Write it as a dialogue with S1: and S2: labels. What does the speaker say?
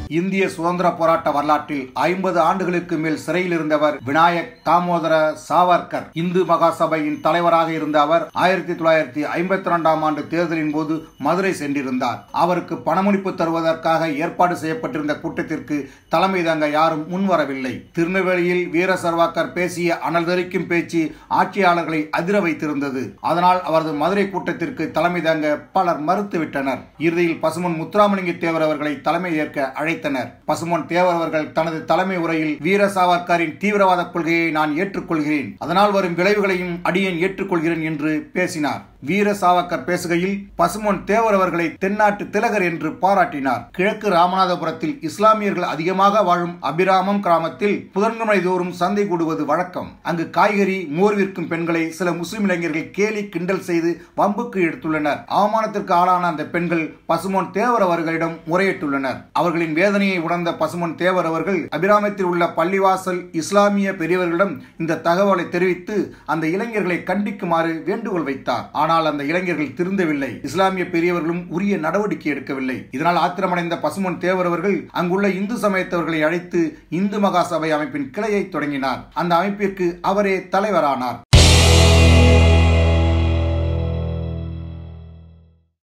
S1: இந்திய சுதந்திர போராட்ட வரலாற்றில் ஐம்பது ஆண்டுகளுக்கு மேல் சிறையில் இருந்தவர் விநாயக் தாமோதர சாவர்கர் இந்து மகாசபையின் தலைவராக இருந்த அவர் ஆயிரத்தி தொள்ளாயிரத்தி ஐம்பத்தி இரண்டாம் ஆண்டு தேர்தலின் போது மதுரை சென்றிருந்தார் அவருக்கு பணமுடிப்பு தருவதற்காக ஏற்பாடு செய்யப்பட்டிருந்த கூட்டத்திற்கு தலைமை தாங்க யாரும் முன்வரவில்லை திருநெல்வேலியில் வீர சர்வாக்கர் பேசிய அனல் தெரிக்கும் பேச்சு ஆட்சியாளர்களை அதிர வைத்திருந்தது அதனால் அவரது மதுரை கூட்டத்திற்கு தலைமை தாங்க பலர் மறுத்துவிட்டனர் இறுதியில் பசுமன் முத்துராமலிங்க தேவர் அவர்களை தலைமை ஏற்க அழைத்தனர் பசுமன் தேவர் அவர்கள் தனது தலைமை உரையில் வீர சாவர்கரின் தீவிரவாத கொள்கையை நான் ஏற்றுக்கொள்கிறேன் அதனால் வரும் விளைவுகளையும் அடியேன் ஏற்றுக்கொள்கிறேன் என்று பேசினார் வீர சாவர்கர் பேசுகையில் பசுமன் தேவர் அவர்களை தென்னாட்டு திலகர் என்று பாராட்டினார் கிழக்கு ராமநாதபுரத்தில் இஸ்லாமியர்கள் அதிகமாக வாழும் அபிராமம் கிராமத்தில் புதன்கிழமை தோறும் சந்தை கூடுவது வழக்கம் அங்கு காய்கறி மோர் விற்கும் பெண்களை சில முஸ்லிம் இளைஞர்கள் கேலி கிண்டல் செய்து வம்புக்கு எடுத்துள்ளனர் அவமானத்திற்கு ஆளான அந்த பெண்கள் பசுமோன் தேவர் அவர்களிடம் முறையிட்டுள்ளனர் அவர்களின் வேதனையை உணர்ந்த பசுமன் தேவர் அவர்கள் அபிராமத்தில் உள்ள பள்ளிவாசல் இஸ்லாமிய பெரியவர்களிடம் இந்த தகவலை தெரிவித்து அந்த இளைஞர்களை கண்டிக்குமாறு வேண்டுகோள் வைத்தார் ஆனால் அந்த இளைஞர்கள் திருந்தவில்லை இஸ்லாமிய பெரியவர்களும் உரிய நடவடிக்கை எடுக்கவில்லை இதனால் ஆத்திரமடைந்த பசுமன் தேவர் அவர்கள் அங்குள்ள இந்து சமயத்தவர்களை அழைத்து இந்து மகாசபை அமைப்பின் கிளையை தொடங்கினார் அந்த அமைப்பிற்கு அவரே தலைவரானார்